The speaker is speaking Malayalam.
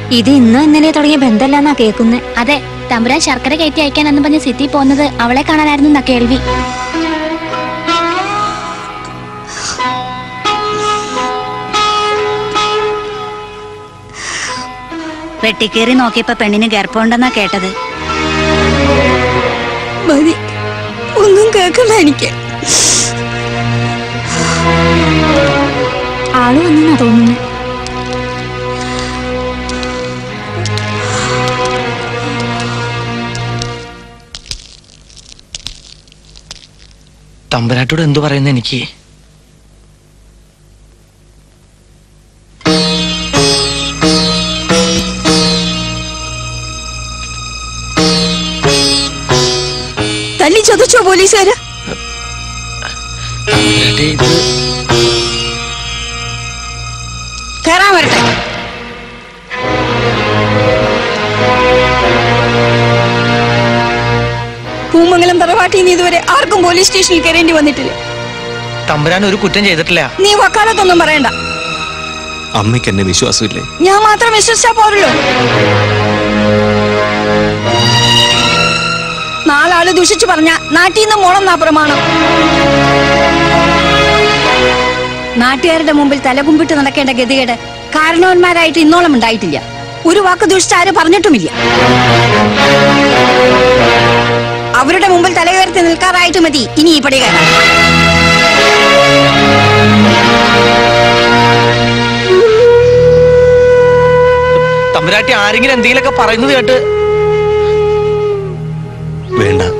ഇത് ഇന്ന് ഇന്നലെ തുടങ്ങിയ ബന്ധമല്ലെന്നാ കേൾക്കുന്നേ അതെ തമ്പുരാൻ ശർക്കര കയറ്റി അയക്കാനെന്ന് പറഞ്ഞ് സിറ്റി പോകുന്നത് അവളെ കാണാനായിരുന്നു എന്നാ കേൾവി വെട്ടിക്കേറി നോക്കിയപ്പോ പെണ്ണിന് ഗർഭമുണ്ടെന്നാ കേട്ടത് മതി ഒന്നും കേൾക്കണ്ട എനിക്ക് ആള് വന്നെന്നാ തോന്നുന്നു തമ്പുരാട്ടോട് എന്തു പറയുന്ന എനിക്ക് തല്ലി ചതച്ചോ പോലീസുകാര് തമ്പുരാട്ടി ഇത് കയറാൻ വരട്ടെ പൂമംഗലം തറവാട്ടിൽ നിന്ന് ഇതുവരെ ആർക്കും പോലീസ് സ്റ്റേഷനിൽ കയറേണ്ടി വന്നിട്ടില്ല തമ്പുരാൻ ഒരു കുറ്റം ചെയ്തിട്ടില്ല നീ വക്കാലത്തൊന്നും പറയണ്ട അമ്മയ്ക്ക് എന്നെ വിശ്വാസമില്ലേ ഞാൻ മാത്രം വിശ്വസിച്ചാ പോരല്ലോ നാലാള് ദുഷിച്ചു പറഞ്ഞ നാട്ടിൽ നിന്ന് മോളെന്നാ പ്രമാണം നാട്ടുകാരുടെ മുമ്പിൽ തലകുമ്പിട്ട് നടക്കേണ്ട ഗതികേട് കാരണവന്മാരായിട്ട് ഇന്നോളം ഉണ്ടായിട്ടില്ല ഒരു വാക്ക് ദുഷിച്ച് ആരും പറഞ്ഞിട്ടുമില്ല അവരുടെ മുമ്പിൽ തലയുയർത്തി നിൽക്കാറായിട്ട് മതി ഇനി ഈ പടി കയറാൻ തമ്പുരാട്ടി ആരെങ്കിലും എന്തെങ്കിലുമൊക്കെ പറയുന്നത് കേട്ട് വേണ്ട